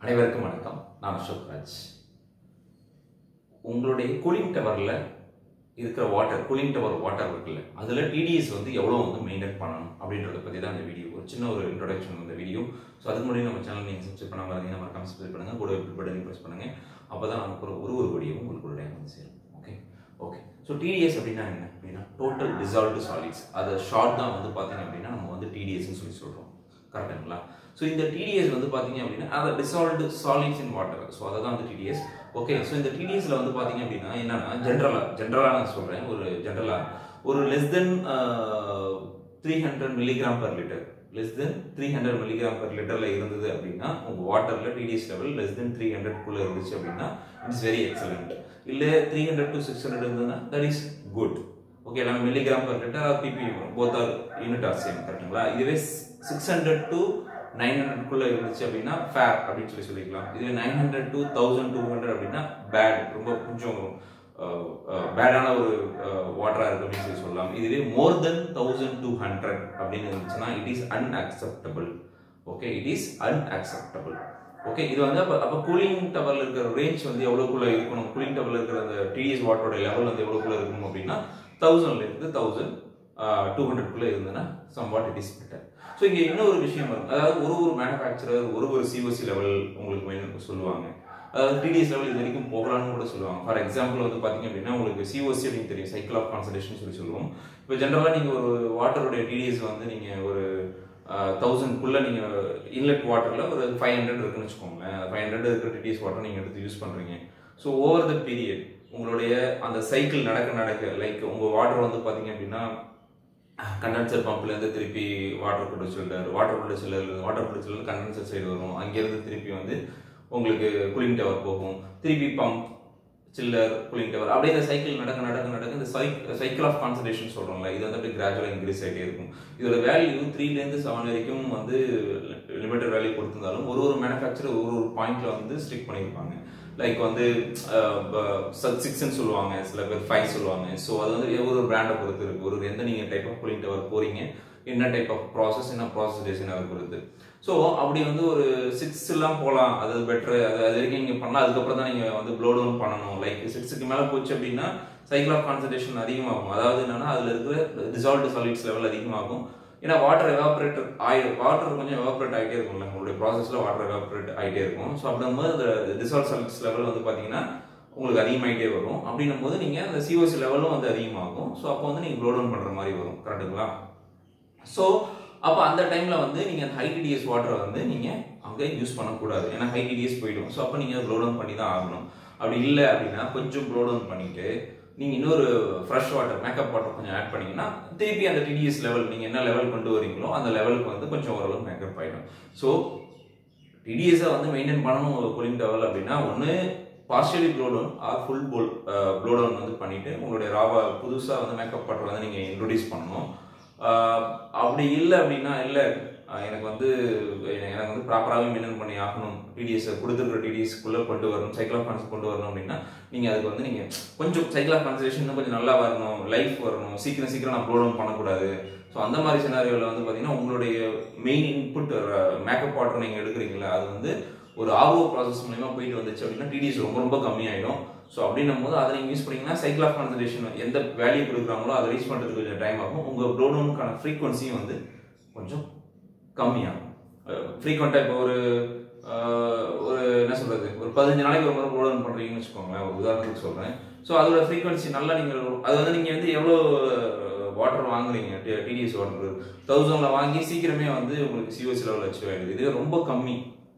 அனைவருக்கும் வணக்கம் நான் அசோக் ராஜ் உங்களுடைய கூலிங் டவரில் இருக்கிற வாட்டர் கூலிங் டவர் வாட்டர் இருக்குல்ல அதில் டிடிஎஸ் வந்து எவ்வளோ வந்து மெயின்டைன் பண்ணணும் அப்படின்றத பற்றி தான் இந்த வீடியோ ஒரு சின்ன ஒரு இன்ட்ரடக்ஷன் இந்த வீடியோ ஸோ அதுக்கு முன்னாடி நம்ம சேனல் நீங்கள் சப்ஸ்கிரைப் பண்ணாமல் இருந்தீங்கன்னா மறக்காம சப்ஸ்கிரைப் பண்ணுங்கள் கூட பட்டன் ப்ரெஸ் பண்ணுங்கள் அப்போ தான் நமக்கு ஒரு ஒரு ஒரு வீடியோவும் உங்களுக்கு உடனே வந்து சேரும் ஓகே ஓகே ஸோ டிடிஎஸ் அப்படின்னா என்ன அப்படின்னா டோட்டல் டிசால்வ்டு சாலிட்ஸ் அதை ஷார்ட் தான் வந்து பார்த்தீங்க அப்படின்னா நம்ம வந்து டிடிஎஸ்ன்னு சொல்லி சொல்கிறோம் கரெக்டுங்களா ஸோ இந்த டிடிஎஸ் வந்து பார்த்தீங்க அப்படின்னா அதை dissolved solids in water so அதை தான் வந்து டிடிஎஸ் ஓகே ஸோ இந்த டிடிஎஸ்ல வந்து பார்த்தீங்க அப்படின்னா என்னன்னா ஜென்ரலாக ஜென்ரலாக நான் சொல்கிறேன் ஒரு ஜென்ரலாக ஒரு less than three hundred milligram per litre less than three hundred milligram per லிட்டரில் இருந்தது அப்படின்னா உங்கள் வாட்டரில் TDS level less than three ஹண்ட்ரட்குள்ளே இருந்துச்சு அப்படின்னா இட்ஸ் வெரி எக்ஸலண்ட் இல்லை three hundred to six hundred இருந்ததுன்னா தட் இஸ் குட் ஓகே நம்ம milligram per litre PP both are unit are same கரெக்டுங்களா இதுவே சிக்ஸ் ஹண்ட்ரட் டு நைன் ஹண்ட்ரட்குள்ளே இருந்துச்சு அப்படின்னா ஃபேர் அப்படின்னு சொல்லி சொல்லிக்கலாம் இதுவே nine hundred to thousand two hundred அப்படின்னா பேட் ரொம்ப கொஞ்சம் பேடான ஒரு வாட்டராக இருக்கு அப்படின்னு சொல்லி சொல்லலாம் இதுவே more than thousand two hundred அப்படின்னு இருந்துச்சுன்னா it is unacceptable okay it is unacceptable okay இது வந்து அப்போ அப்போ கூலிங் டவரில் இருக்கிற ரேஞ்ச் வந்து எவ்வளோக்குள்ள இருக்கணும் கூலிங் டவரில் இருக்கிற அந்த டிஎஸ் வாட்டரோட லெவல் வந்து எவ்வளோக்குள்ள இருக்கணும் அப்படின்னா தௌசண்ட்ல இருந்து தௌசண்ட் டூ ஹண்ட்ரட்குள்ளே இருந்ததுன்னா somewhat it is better so இங்கே இன்னொரு விஷயம் வரும் அதாவது ஒரு ஒரு மேனுஃபேக்சரர் ஒரு ஒரு சிஓசி லெவல் உங்களுக்கு மெயின் சொல்லுவாங்க அதாவது டிடிஎஸ் லெவல் இது வரைக்கும் போகலான்னு கூட சொல்லுவாங்க ஃபார் எக்ஸாம்பிள் வந்து பார்த்தீங்க அப்படின்னா உங்களுக்கு சிஓசி அப்படின்னு தெரியும் சைக்கிள் ஆஃப் கான்சன்ட்ரேஷன் சொல்லி சொல்லுவோம் இப்போ ஜென்ரலாக நீங்கள் ஒரு வாட்டருடைய டிடிஎஸ் வந்து நீங்கள் ஒரு தௌசண்ட்குள்ளே நீங்கள் இன்லெட் வாட்டரில் ஒரு ஃபைவ் ஹண்ட்ரட் இருக்குன்னு வச்சுக்கோங்களேன் ஃபைவ் ஹண்ட்ரட் இருக்கிற டிடிஎஸ் வாட்டர் நீங்கள் எடுத்து யூஸ் பண்ணுறீங்க ஸோ ஓவர் த பீரியட் உங்களுடைய அந்த சைக்கிள் நடக்க நடக்க லைக் உங்கள் வாட்டர் வந்து பார்த்தீங்க அப்படின்னா கண்டென்சர் பம்ப்லேருந்து திருப்பி water produce cylinder water produce cylinder water produce cylinder condenser side வரும் அங்கேருந்து திருப்பி வந்து உங்களுக்கு கூலிங் டவர் போகும் திருப்பி பம்ப் சில்லர் கூலிங் டவர் அப்படியே இந்த சைக்கிள் நடக்க நடக்க நடக்க இந்த சைக்கிள் ஆஃப் கான்சன்ட்ரேஷன் சொல்கிறோம்ல இது வந்து அப்படியே கிராஜுவலாக இன்க்ரீஸ் ஆகிட்டே இருக்கும் இதோட வேல்யூ த்ரீலேருந்து செவன் வரைக்கும் வந்து லிமிட்டட் வேல்யூ கொடுத்திருந்தாலும் ஒரு ஒரு மேனுஃபேக்சர் ஒரு ஒரு பாயிண்ட்ல வந்து ஸ்ட்ரிக் பண்ணியிருப்பாங்க லைக் வந்து சிக்ஸ்ன்னு சொல்லுவாங்க சில பேர் ஃபைவ் சொல்லுவாங்க ஸோ அது வந்து ஒரு பிராண்டை பொறுத்து இருக்கு ஒரு எந்த நீங்கள் டைப் ஆஃப் கூலிங் டவர் போறீங்க என்ன டைப் ஆஃப் ப்ராசஸ் என்ன ப்ராசஸ் டிசைன் அதை பொறுத்து ஸோ அப்படி வந்து ஒரு சிக்ஸ் எல்லாம் போகலாம் அது பெட்ரு அது அது வரைக்கும் நீங்கள் பண்ணலாம் அதுக்கப்புறம் தான் நீங்கள் வந்து ப்ளோ டவுன் பண்ணணும் லைக் சிக்ஸுக்கு மேலே போச்சு அப்படின்னா சைக்கிள் ஆஃப் கான்சன்ட்ரேஷன் அதிகமாகும் அதாவது என்னன்னா அதில் இருக்கிற டிசால்வ்டு சாலிட்ஸ் லெவல் அதிகமாகும் ஏன்னா வாட்டர் எவாபரேட் ஆகி வாட்டர் கொஞ்சம் எவாபரேட் ஆகிட்டே இருக்கும்ல உங்களுடைய ப்ராசஸில் வாட்டர் எவாபரேட் ஆகிட்டே இருக்கும் ஸோ அப்படிங்கும்போது அந்த டிசால்வ் சாலிட்ஸ் லெவல் வந்து பார்த்தீங்கன்னா உங்களுக்கு அதிகமாகிட்டே வரும் அப்படின்னும் போது நீங்கள் அந்த சிஓசி லெவலும் வந்து அதிகமாகும் ஸோ அப்போ வந்து நீங்கள் ப்ளோ டவுன் பண்ணுற மாதிரி வரும் கரெக்டுங்களா ஸோ அப்போ அந்த டைமில் வந்து நீங்கள் அந்த ஹை டிடிஎஸ் வாட்டரை வந்து நீங்கள் அங்கே யூஸ் பண்ணக்கூடாது ஏன்னா ஹை டிடிஎஸ் போயிடும் ஸோ அப்போ நீங்கள் ப்ளோ டவுன் பண்ணி தான் ஆகணும் அப்படி இல்லை அப்படின்னா கொஞ்சம் ப்ளோ டவுன் பண்ணிவிட்டு நீங்கள் இன்னொரு ஃப்ரெஷ் வாட்டர் மேக்கப் வாட்டர் கொஞ்சம் ஆட் பண்ணீங்கன்னா திருப்பி அந்த டிடிஎஸ் லெவல் நீங்கள் என்ன லெவல் கொண்டு வரீங்களோ அந்த லெவலுக்கு வந்து கொஞ்சம் ஓரளவு மேக்கப் ஆகிடும் ஸோ டிடிஎஸை வந்து மெயின்டைன் பண்ணணும் ஒரு கூலிங் லெவல் அப்படின்னா ஒன்று பார்ஷியலி ப்ளோடவுன் ஆர் ஃபுல் போல் ப்ளோடவுன் வந்து பண்ணிவிட்டு உங்களுடைய ராவா புதுசாக வந்து மேக்கப் வாட்டர் வந்து நீங்கள் இன்ட்ரொடியூஸ் பண்ணணும் அப்படி இல்லை அப்படின்னா இல்லை எனக்கு வந்து எனக்கு வந்து ப்ராப்பராகவே மெயின்டைன் பண்ணி ஆகணும் டிடிஎஸ் கொடுத்துருக்குற டிடிஎஸ்க்குள்ளே கொண்டு வரணும் சைக்கிள் ஆஃப் கான்ஸ் கொண்டு வரணும் அப்படின்னா நீங்கள் அதுக்கு வந்து நீங்கள் கொஞ்சம் சைக்கிள் ஆஃப் கான்சன்ட்ரேஷன் இன்னும் கொஞ்சம் நல்லா வரணும் லைஃப் வரணும் சீக்கிரம் சீக்கிரம் நான் ப்ளோ டவுன் பண்ணக்கூடாது ஸோ அந்த மாதிரி சினாரியோவில் வந்து பார்த்தீங்கன்னா உங்களுடைய மெயின் இன்புட் மேக்கப் வாட்டர் நீங்கள் எடுக்கிறீங்களா அது வந்து ஒரு ஆர்ஓ ப்ராசஸ் மூலிமா போயிட்டு வந்துச்சு அப்படின்னா டிடிஎஸ் ரொம்ப ரொம்ப கம்மியாயிடும் ஸோ அப்படின்னும் போது அதை நீங்கள் யூஸ் பண்ணீங்கன்னா சைக்கிள் ஆஃப் கான்சன்ட்ரேஷன் எந்த வேல்யூ கொடுக்குறாங்களோ அதை ரீச் பண்ணுறதுக்கு கொஞ்சம் டைம் ஆகும் உங்கள் ப்ளோ டவுனுக்கான ஃப்ரீக்வன்சியும் வந்து கொஞ்சம் கம்மியாகும் ஃப்ரீக்வெண்ட்டாக இப்போ ஒரு ஒரு என்ன சொல்கிறது ஒரு பதினஞ்சு நாளைக்கு ஒரு முறை ப்ளோ டவுன் பண்ணுறீங்கன்னு வச்சுக்கோங்களேன் ஒரு உதாரணத்துக்கு சொல்கிறேன் ஸோ அதோட ஃப்ரீக்வன்சி நல்லா நீங்கள் அது வந்து நீங்கள் வந்து எவ்வளோ வாட்டர் வாங்குறீங்க டிடிஎஸ் வாட்டர் தௌசண்டில் வாங்கி சீக்கிரமே வந்து உங்களுக்கு சிஓசி லெவல் அச்சீவ் ஆகிடுது இது ரொம்ப கம்மி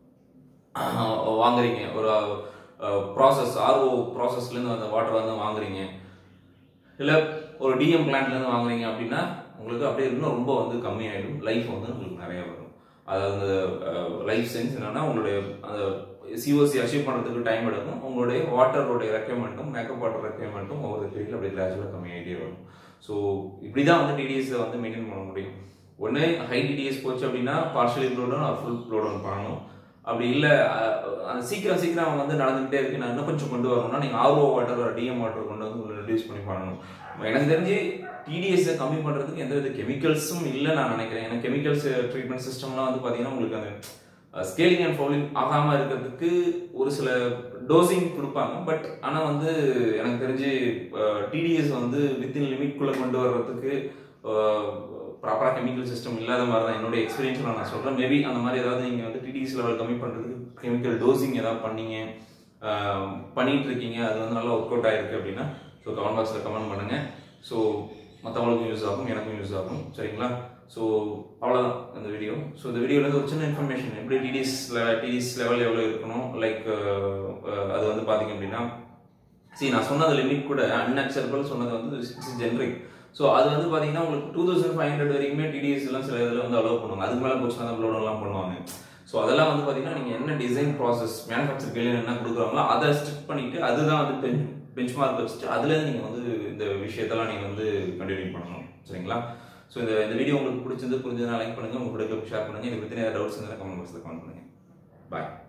வாங்குறீங்க ஒரு ப்ராசஸ் ஆர்ஓ ப்ராசஸ்லேருந்து அந்த வாட்டர் வந்து வாங்குறீங்க இல்லை ஒரு டிஎம் பிளான்ட்லேருந்து வாங்குறீங்க அப்படின்னா உங்களுக்கு அப்படியே இன்னும் ரொம்ப வந்து கம்மியாயிடும் லைஃப் வந்து உங்களுக்கு நிறைய வரும் அதாவது அந்த லைஃப் சென்ஸ் என்னன்னா உங்களுடைய அந்த சிஓசி அச்சீவ் பண்ணுறதுக்கு டைம் எடுக்கும் உங்களுடைய வாட்டரோடைய ரெக்யர்மெண்ட்டும் மேக்கப் வாட்டர் ரெக்யர்மெண்ட்டும் ஒவ்வொரு பீரியடில் அப்படியே கிராஜுவலாக கம்மியாகிட்டே வரும் ஸோ இப்படி தான் வந்து டிடிஎஸை வந்து மெயின்டைன் பண்ண முடியும் ஒன்று ஹை டிடிஎஸ் போச்சு அப்படின்னா partially blowdown full blowdown பண்ணணும் அப்படி இல்லை சீக்கிரம் சீக்கிரம் வந்து நடந்துகிட்டே இருக்கு நான் இன்னும் கொஞ்சம் கொண்டு வரணும்னா நீங்கள் ஆர்ஓ வாட்டர் டிஎம் வாட்டர் கொண்டு வந்து ரெடியூஸ் பண்ணி பண்ணணும் எனக்கு தெரிஞ்சு டிடிஎஸை கம்மி பண்ணுறதுக்கு எந்த வித கெமிக்கல்ஸும் இல்லை நான் நினைக்கிறேன் ஏன்னா கெமிக்கல்ஸ் ட்ரீட்மெண்ட் சிஸ்டம்லாம் வந்து பார்த்தீங்கன்னா உங்களுக்கு அந்த ஸ்கேலிங் அண்ட் ஃபவுலிங் ஆகாமல் இருக்கிறதுக்கு ஒரு சில டோசிங் கொடுப்பாங்க பட் ஆனால் வந்து எனக்கு தெரிஞ்சு டிடிஎஸ் வந்து வித்தின் லிமிட்குள்ளே கொண்டு வர்றதுக்கு ப்ராப்பராக கெமிக்கல் சிஸ்டம் இல்லாத மாதிரி தான் என்னோட எக்ஸ்பீரியன்ஸில் நான் சொல்கிறேன் மேபி அந்த மாதிரி ஏதாவது நீங்கள் வந்து டிடிஎஸ் லெவல் கம்மி பண்ணுறதுக்கு கெமிக்கல் டோசிங் ஏதாவது பண்ணீங்க ஆஹ் பண்ணிட்டு இருக்கீங்க அது வந்து நல்லா ஒர்க் அவுட் ஆயிருக்கு அப்படின்னா ஸோ கமெண்ட் பாக்ஸில் கமெண்ட் பண்ணுங்க ஸோ மற்றவங்களுக்கும் யூஸ் ஆகும் எனக்கும் யூஸ் ஆகும் சரிங்களா ஸோ அவ்வளோதான் இந்த வீடியோ ஸோ இந்த வீடியோலேருந்து ஒரு சின்ன இன்ஃபர்மேஷன் எப்படி டிடிஎஸ் டிடிஎஸ் லெவல் எவ்வளோ இருக்கணும் லைக் அது வந்து பார்த்தீங்க அப்படின்னா சரி நான் சொன்னது லிமிட் கூட அன்அக்செப்டபிள் சொன்னது வந்து இட்ஸ் ஜென்ரிக் ஸோ அது வந்து பார்த்தீங்கன்னா உங்களுக்கு டூ தௌசண்ட் ஃபைவ் ஹண்ட்ரட் வரைக்குமே டிடிஎஸ் எல்லாம் சில இதில் வந்து அலோவ் பண்ணுவாங்க அதுக்கு மேலே போச்சுன்னா அப்லோட் எல்லாம் பண்ணுவாங்க ஸோ அதெல்லாம் வந்து பார்த்தீங்கன்னா நீங்கள் என்ன டிசைன் ப்ராசஸ் மேனுஃபேக்சர் கையில் என்ன கொடுக்குறாங்களோ அதை ஸ்டிக் பண்ணிட்டு அதுதான் வந்து பெஞ்ச் பெஞ்ச் மார்க் வச்சுட்டு அதுலேருந்து நீங்கள் வந்து இந்த விஷயத்தெல்லாம் நீங்கள் வந்து கண்டினியூ பண்ணணும் சரிங்களா ஸோ இந்த இந்த வீடியோ உங்களுக்கு பிடிச்சிருந்து புரிஞ்சதுனா லைக் பண்ணுங்கள் உங்க கூட ஷேர் பண்ணுங்கள் இதை பற்றி டவுட்ஸ் இருந்தால் கமெண்ட் பாக்ஸில் கமெண்ட் பண்ணுங்கள் பாய்